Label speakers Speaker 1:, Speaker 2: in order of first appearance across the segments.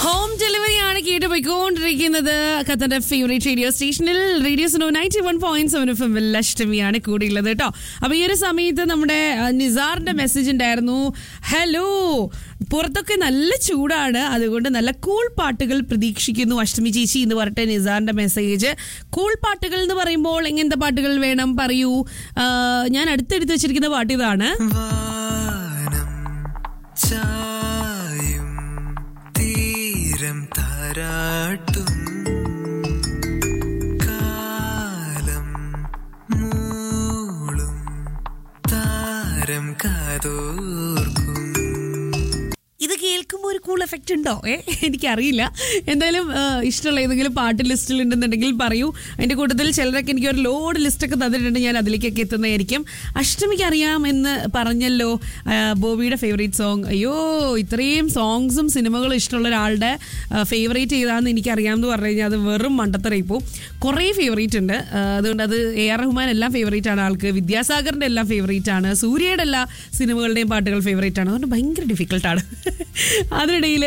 Speaker 1: home delivery ആണ് കേട്ട് പോയിക്കൊണ്ടിരിക്കുന്നത് ഖത്തറിന്റെ ഫേവറേറ്റ് റേഡിയോ സ്റ്റേഷനിൽ റേഡിയോ സോ ninety one point seven FM എം അഷ്ടമിയാണ് കൂടിയുള്ളത് കേട്ടോ അപ്പൊ ഈ ഒരു സമയത്ത് നമ്മുടെ ആ, നിസാറിന്റെ മെസ്സേജ് ഉണ്ടായിരുന്നു ഹലോ പുറത്തൊക്കെ നല്ല ചൂടാണ് അതുകൊണ്ട് നല്ല കൂൾ പാട്ടുകൾ പ്രതീക്ഷിക്കുന്നു അഷ്ടമി ചേച്ചി എന്ന് പറഞ്ഞിട്ട് നിസാറിന്റെ മെസ്സേജ് കൂൾ പാട്ടുകൾ എന്ന് പറയുമ്പോൾ എങ്ങനത്തെ പാട്ടുകൾ വേണം പറയൂ ആ, ഞാൻ അടുത്തെടുത്ത് വെച്ചിരിക്കുന്ന പാട്ട് ഇതാണ്
Speaker 2: വാനം ചായും തീരം താരാട്ടും കാലം മൂളും താരം കാതോർക്കും
Speaker 1: ഇത് കേൾക്കുമ്പോൾ ഒരു കൂൾ എഫക്റ്റ് ഉണ്ടോ ഏ എനിക്കറിയില്ല എന്തായാലും ആ, ഇഷ്ടമുള്ള ഏതെങ്കിലും പാട്ട് ലിസ്റ്റിൽ ഉണ്ടെന്നുണ്ടെങ്കിൽ പറയൂ അതിന്റെ കൂട്ടത്തിൽ ചിലരൊക്കെ എനിക്ക് ഒരു ലോഡ് ലിസ്റ്റൊക്കെ തന്നിട്ടുണ്ട് ഞാൻ അതിലേക്കൊക്കെ എത്തുന്നതായിരിക്കും അഷ്ടമിക്ക് അറിയാം എന്ന് പറഞ്ഞല്ലോ ആ, ബോബിയുടെ ഫേവറേറ്റ് സോങ് അയ്യോ ഇത്രയും സോങ്സും സിനിമകളും ഇഷ്ടമുള്ള ഒരാളുടെ ഫേവറേറ്റ് ചെയ്താന്ന് എനിക്കറിയാമെന്ന് പറഞ്ഞു കഴിഞ്ഞാൽ അത് വെറും മണ്ടത്തറയി പോവും കുറേ ഫേവറേറ്റ് ഉണ്ട് ആ, അതുകൊണ്ട് അത് എ ആർ റഹ്മാൻ എല്ലാം ഫേവറേറ്റ് ആണ് ആൾക്ക് വിദ്യാസാഗറിന്റെ എല്ലാം ഫേവറേറ്റ് ആണ് സൂര്യയുടെ എല്ലാ സിനിമകളുടെയും പാട്ടുകൾ ഫേവറേറ്റ് ആണ് അതുകൊണ്ട് ഭയങ്കര ഡിഫിക്കൽട്ടാണ് അതിനിടയിൽ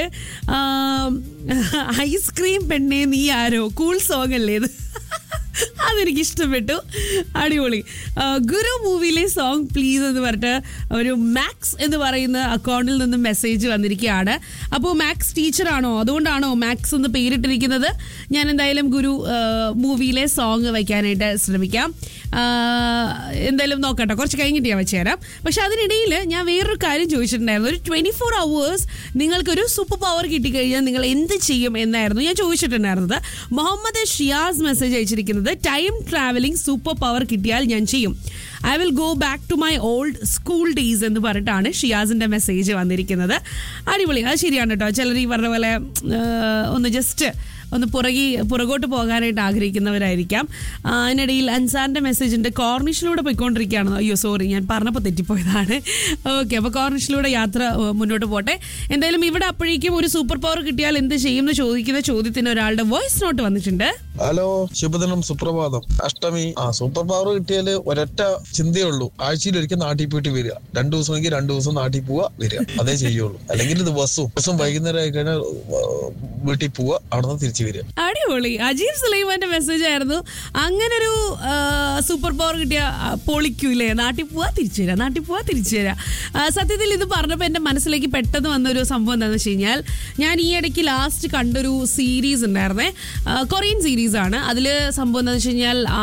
Speaker 1: ഐസ്ക്രീം പെണ്ണേ നീ ആരോ കൂൾ സോങ് അല്ലേ ഇത് അതെനിക്ക് ഇഷ്ടപ്പെട്ടു അടിപൊളി ആ, ഗുരു മൂവിയിലെ സോങ് പ്ലീസ് എന്ന് പറഞ്ഞിട്ട് ഒരു മാക്സ് എന്ന് പറയുന്ന അക്കൗണ്ടിൽ നിന്ന് മെസ്സേജ് വന്നിരിക്കുകയാണ് അപ്പോൾ മാക്സ് ടീച്ചറാണോ അതുകൊണ്ടാണോ മാക്സ് എന്ന് പേരിട്ടിരിക്കുന്നത് ഞാൻ എന്തായാലും ഗുരു ആ, മൂവിയിലെ സോങ് വയ്ക്കാനായിട്ട് ശ്രമിക്കാം ആ, എന്തായാലും നോക്കട്ടെ കുറച്ച് കഴിഞ്ഞിട്ട് ഞാൻ വെച്ചുതരാം പക്ഷെ അതിനിടയിൽ ഞാൻ വേറൊരു കാര്യം ചോദിച്ചിട്ടുണ്ടായിരുന്നു ഒരു ട്വന്റി ഫോർ അവേഴ്സ് നിങ്ങൾക്കൊരു സൂപ്പർ പവർ കിട്ടിക്കഴിഞ്ഞാൽ നിങ്ങൾ എന്ത് ചെയ്യും എന്നായിരുന്നു ഞാൻ ചോദിച്ചിട്ടുണ്ടായിരുന്നത് മുഹമ്മദ് ഷിയാസ് മെസ്സേജ് അയച്ചിരിക്കുന്നത് ടൈം ട്രാവലിംഗ് സൂപ്പർ പവർ കിട്ടിയാൽ ഞാൻ ചെയ്യും I will go back to my old school days എന്ന് പറഞ്ഞിട്ടാണ് ഷിയാസിന്റെ മെസ്സേജ് വന്നിരിക്കുന്നത് അടിപൊളി അത് ശരിയാണ് കേട്ടോ ചിലർ ഈ പറഞ്ഞ പോലെ ആ, ഒന്ന് ജസ്റ്റ് ഒന്ന് പുറകി പുറകോട്ട് പോകാനായിട്ട് ആഗ്രഹിക്കുന്നവരായിരിക്കാം ആ, അതിനിടയിൽ അൻസാറിന്റെ മെസ്സേജ് ഉണ്ട് കോർണിഷിലൂടെ പോയിക്കൊണ്ടിരിക്കുകയാണ് അയ്യോ സോറി ഞാൻ പറഞ്ഞപ്പോൾ തെറ്റിപ്പോയതാണ് ഓക്കെ അപ്പോൾ കോർണിഷിലൂടെ യാത്ര ഏ, മുന്നോട്ട് പോട്ടെ എന്തായാലും ഇവിടെ അപ്പോഴേക്കും ഒരു സൂപ്പർ പവർ കിട്ടിയാൽ എന്ത് ചെയ്യും എന്ന് ചോദിക്കുന്ന ചോദ്യത്തിന് ഒരാളുടെ വോയിസ് നോട്ട് വന്നിട്ടുണ്ട്
Speaker 3: ഹലോ ശുഭദിനം സുപ്രഭാതം അഷ്ടമി ആ സൂപ്പർ പവർ കിട്ടിയാല് ഒരൊറ്റ ചിന്തയേ ഉള്ളൂ ആഴ്ചയിൽ ഒരിക്കൽ നാട്ടിൽ പോയിട്ട് വരിക രണ്ടു ദിവസമെങ്കിൽ രണ്ടു ദിവസം നാട്ടിൽ പോവുക വരിക അതേ ചെയ്യുള്ളൂ അല്ലെങ്കിൽ ദിവസവും ദിവസം വൈകുന്നേരം ആയി കഴിഞ്ഞാൽ ആ, വീട്ടിൽ പോവുക അവിടെ നിന്ന് തിരിച്ചു വരിക
Speaker 1: അടിപൊളി അജീബ് സുലൈമാന്റെ മെസ്സേജ് ആയിരുന്നു അങ്ങനൊരു ആ, സൂപ്പർ പവർ കിട്ടിയ ആ, പൊളിക്കൂലേ നാട്ടിൽ പോവാ തിരിച്ചു വരാം നാട്ടിൽ പോവാ തിരിച്ചു വരാം ആ, സത്യത്തിൽ ഇത് പറഞ്ഞപ്പോൾ എൻ്റെ മനസ്സിലേക്ക് പെട്ടെന്ന് വന്നൊരു സംഭവം എന്താണെന്ന് വെച്ച് കഴിഞ്ഞാൽ ഞാൻ ഈ ഇടയ്ക്ക് ലാസ്റ്റ് കണ്ടൊരു സീരീസ് ഉണ്ടായിരുന്നേ ആ, കൊറിയൻ സീരീസ് ആണ് അതിൽ സംഭവം എന്താണെന്ന് വെച്ച് കഴിഞ്ഞാൽ ആ,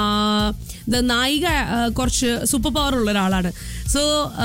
Speaker 1: ദ നായിക ആ, കുറച്ച് സൂപ്പർ പവർ ഉള്ള ഒരാളാണ് സോ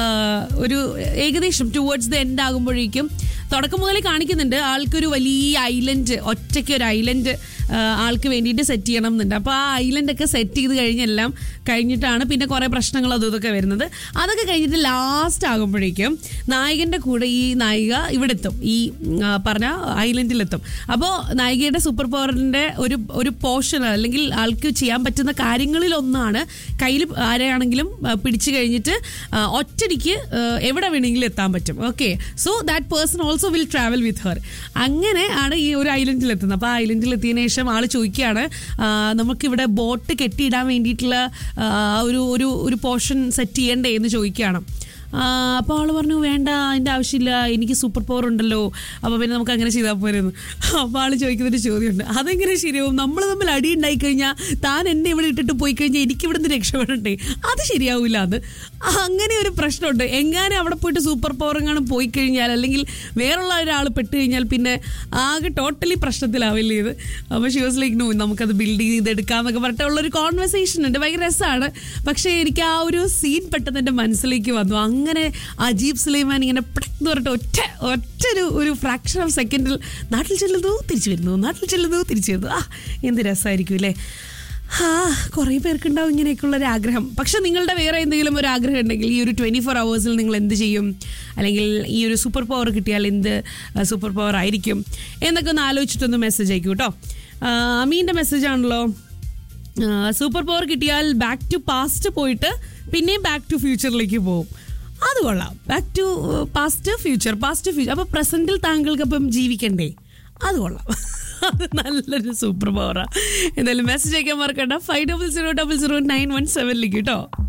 Speaker 1: ഒരു ഏകദേശം ടുവേർഡ്സ് ദ എൻഡ് ആകുമ്പോഴേക്കും തുടക്കം മുതലേ കാണിക്കുന്നുണ്ട് ആൾക്കൊരു വലിയ ഐലൻഡ് ഒറ്റയ്ക്ക് ഒരു ഐലൻഡ് ആൾക്ക് വേണ്ടിയിട്ട് സെറ്റ് ചെയ്യണം എന്നുണ്ട് അപ്പോൾ ആ ഐലൻഡ് ഒക്കെ സെറ്റ് ചെയ്ത് കഴിഞ്ഞെല്ലാം കഴിഞ്ഞിട്ടാണ് പിന്നെ കുറേ പ്രശ്നങ്ങൾ അതും ഇതൊക്കെ വരുന്നത് അതൊക്കെ കഴിഞ്ഞിട്ട് ലാസ്റ്റ് ആകുമ്പോഴേക്കും നായകൻ്റെ കൂടെ ഈ നായിക ഇവിടെ എത്തും ഈ ഉം, ആ, പറഞ്ഞ ഐലൻഡിലെത്തും അപ്പോൾ നായികയുടെ സൂപ്പർ പവറിൻ്റെ ഒരു ഒരു പോർഷൻ അല്ലെങ്കിൽ ആൾക്ക് ചെയ്യാൻ പറ്റുന്ന കാര്യങ്ങളിലൊന്നാണ് കയ്യിൽ ആരെയാണെങ്കിലും ആ, പിടിച്ചു കഴിഞ്ഞിട്ട് ആ, ഒറ്റടിക്ക് ആ, എവിടെ വേണമെങ്കിലും എത്താൻ പറ്റും okay so that person also will travel with her അങ്ങനെ ആണ് ഈ ഒരു ഐലൻഡിൽ എത്തുന്നത് അപ്പോൾ ആ ഐലൻഡിൽ എത്തിയതിനു ശേഷം ആൾ ചോദിക്കുകയാണ് ആ, നമുക്കിവിടെ ബോട്ട് കെട്ടിയിടാൻ വേണ്ടിയിട്ടുള്ള ആ, ഒരു ഒരു ഒരു പോർഷൻ സെറ്റ് ചെയ്യണ്ടേ എന്ന് ചോദിക്കുകയാണ് അപ്പോൾ ആൾ പറഞ്ഞു വേണ്ട അതിൻ്റെ ആവശ്യമില്ല എനിക്ക് സൂപ്പർ പവർ ഉണ്ടല്ലോ അപ്പോൾ പിന്നെ നമുക്ക് അങ്ങനെ ചെയ്താൽ പോരുന്നു അപ്പോൾ ആൾ ചോദിക്കുന്നൊരു ചോദ്യമുണ്ട് അതെങ്ങനെ ശരിയാവും നമ്മൾ തമ്മിൽ അടി ഉണ്ടായി കഴിഞ്ഞാൽ താൻ എന്നെ ഇവിടെ ഇട്ടിട്ട് പോയി കഴിഞ്ഞാൽ എനിക്ക് ഇവിടുന്ന് രക്ഷപ്പെടണ്ടേ അത് ശരിയാവില്ല അത് അങ്ങനെ ഒരു പ്രശ്നമുണ്ട് എങ്ങാനും അവിടെ പോയിട്ട് സൂപ്പർ പവർ എങ്ങാനും പോയി കഴിഞ്ഞാൽ അല്ലെങ്കിൽ വേറുള്ള ഒരാൾ പെട്ട് കഴിഞ്ഞാൽ പിന്നെ ആകെ ടോട്ടലി പ്രശ്നത്തിലാവില്ലേ ഇത് അപ്പോൾ ഷി വാസ് ലൈക്ക് നോ നമുക്കത് ബിൽഡ് ചെയ്തെടുക്കാമെന്നൊക്കെ പറഞ്ഞിട്ടുള്ള ഒരു കോൺവെർസേഷൻ ഉണ്ട് ഭയങ്കര രസമാണ് പക്ഷേ എനിക്ക് ആ ഒരു സീൻ പെട്ടെന്ന് എൻ്റെ മനസ്സിലേക്ക് വന്നു അങ്ങനെ അജീബ് സുലൈമാൻ ഇങ്ങനെ പെട്ടെന്ന് പറഞ്ഞിട്ട് ഒറ്റ ഒറ്റ ഒരു ഒരു ഫ്രാക്ഷൻ ഓഫ് സെക്കൻഡിൽ നാട്ടിൽ ചെല്ലുന്നു തിരിച്ചു വരുന്നു നാട്ടിൽ ചെല്ലുന്നു തിരിച്ചു വരുന്നു ആ എന്ത് രസമായിരിക്കും അല്ലേ ആ കുറേ പേർക്കുണ്ടാവും ഇങ്ങനെയൊക്കെയുള്ള ഒരു ആഗ്രഹം പക്ഷെ നിങ്ങളുടെ വേറെ എന്തെങ്കിലും ഒരു ആഗ്രഹം ഉണ്ടെങ്കിൽ ഈ ഒരു ട്വൻറ്റി ഫോർ അവേഴ്സിൽ നിങ്ങൾ എന്ത് ചെയ്യും അല്ലെങ്കിൽ ഈ ഒരു സൂപ്പർ പവർ കിട്ടിയാൽ എന്ത് സൂപ്പർ പവർ ആയിരിക്കും എന്നൊക്കെ ഒന്ന് ആലോചിച്ചിട്ടൊന്ന് മെസ്സേജ് അയക്കൂ കേട്ടോ ആ, അമീൻ്റെ മെസ്സേജ് ആണല്ലോ സൂപ്പർ പവർ കിട്ടിയാൽ ബാക്ക് ടു പാസ്റ്റ് പോയിട്ട് പിന്നെയും ബാക്ക് ടു ഫ്യൂച്ചറിലേക്ക് പോകും അത് കൊള്ളാം back to past future past future അപ്പോൾ പ്രസന്റിൽ താങ്കൾക്കപ്പം ജീവിക്കണ്ടേ അത് കൊള്ളാം അത് നല്ലൊരു സൂപ്പർ പവറാണ് എന്തായാലും മെസ്സേജ് അയക്കാൻ മറക്കണ്ട five double zero double zero nine one സെവനിലേക്ക് കേട്ടോ